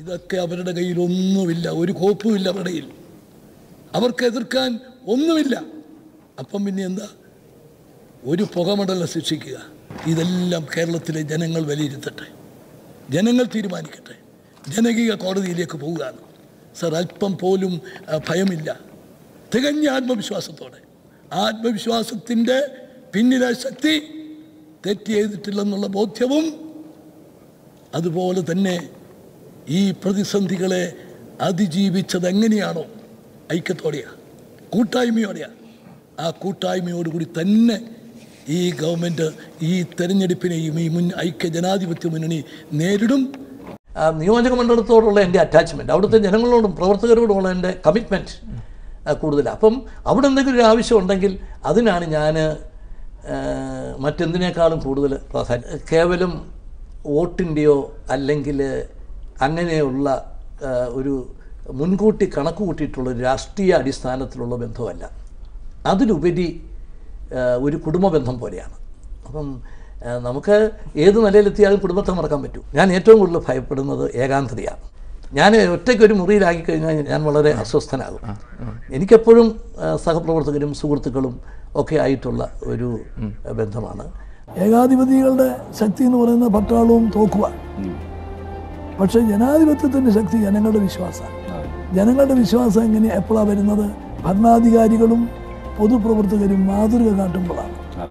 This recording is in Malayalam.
ഇതൊക്കെ അവരുടെ കയ്യിൽ ഒന്നുമില്ല ഒരു കോപ്പുമില്ല അവരുടെ കയ്യിൽ അവർക്ക് എതിർക്കാൻ ഒന്നുമില്ല അപ്പം പിന്നെ എന്താ ഒരു പുകമടല ശിക്ഷിക്കുക ഇതെല്ലാം കേരളത്തിലെ ജനങ്ങൾ വിലയിരുത്തട്ടെ ജനങ്ങൾ തീരുമാനിക്കട്ടെ ജനകീയ കോടതിയിലേക്ക് പോവുകയാണ് സർ അല്പം പോലും ആ, ഭയമില്ല തികഞ്ഞ ആത്മവിശ്വാസത്തോടെ ആത്മവിശ്വാസത്തിൻ്റെ പിന്നിലെ ശക്തി തെറ്റ് ചെയ്തിട്ടില്ലെന്നുള്ള ബോധ്യവും അതുപോലെ തന്നെ ഈ പ്രതിസന്ധികളെ അതിജീവിച്ചത് എങ്ങനെയാണോ ഐക്യത്തോടെയാണ് കൂട്ടായ്മയോടെയാണ് ആ കൂട്ടായ്മയോടുകൂടി തന്നെ ഈ ഗവൺമെൻറ് ഈ തെരഞ്ഞെടുപ്പിനെയും ഈ മുൻ ഐക്യ ജനാധിപത്യ മുന്നണി നേരിടും ആ, നിയോജക മണ്ഡലത്തോടുള്ള എൻ്റെ അറ്റാച്ച്മെൻറ്റ് അവിടുത്തെ ജനങ്ങളോടും പ്രവർത്തകരോടുമുള്ള എൻ്റെ കമ്മിറ്റ്മെൻറ്റ് കൂടുതലാണ് അപ്പം അവിടെ എന്തെങ്കിലും ഒരു ആവശ്യം ഉണ്ടെങ്കിൽ അതിനാണ് ഞാൻ മറ്റെന്തിനേക്കാളും കൂടുതൽ പ്രാധാന്യം കേവലം വോട്ടിൻ്റെയോ അല്ലെങ്കിൽ അങ്ങനെയുള്ള ആ, ഒരു മുൻകൂട്ടി കണക്ക് കൂട്ടിയിട്ടുള്ള ഒരു രാഷ്ട്രീയ അടിസ്ഥാനത്തിലുള്ള ബന്ധമല്ല അതിലുപരി ആ, ഒരു കുടുംബ ബന്ധം പോലെയാണ് അപ്പം ആ, നമുക്ക് ഏത് നിലയിലെത്തിയാലും കുടുംബത്തെ മറക്കാൻ പറ്റൂ ഞാൻ ഏറ്റവും കൂടുതൽ ഭയപ്പെടുന്നത് ഏകാന്തതയാണ് ഞാൻ ഒറ്റയ്ക്ക് ഒരു മുറിയിലാക്കി കഴിഞ്ഞാൽ ഞാൻ വളരെ അസ്വസ്ഥനാകും എനിക്കെപ്പോഴും ആ, സഹപ്രവർത്തകരും സുഹൃത്തുക്കളും ഒക്കെ ആയിട്ടുള്ള ഒരു ബന്ധമാണ് ഏകാധിപതികളുടെ ശക്തി എന്ന് പറയുന്നത് പട്ടാളവും തോക്കുക പക്ഷേ ജനാധിപത്യത്തിൻ്റെ ശക്തി ജനങ്ങളുടെ വിശ്വാസമാണ് ജനങ്ങളുടെ വിശ്വാസം എങ്ങനെ എപ്പോഴാണ് വരുന്നത് ഭരണാധികാരികളും പൊതുപ്രവർത്തകരും മാതൃക കാട്ടുമ്പോഴാണ്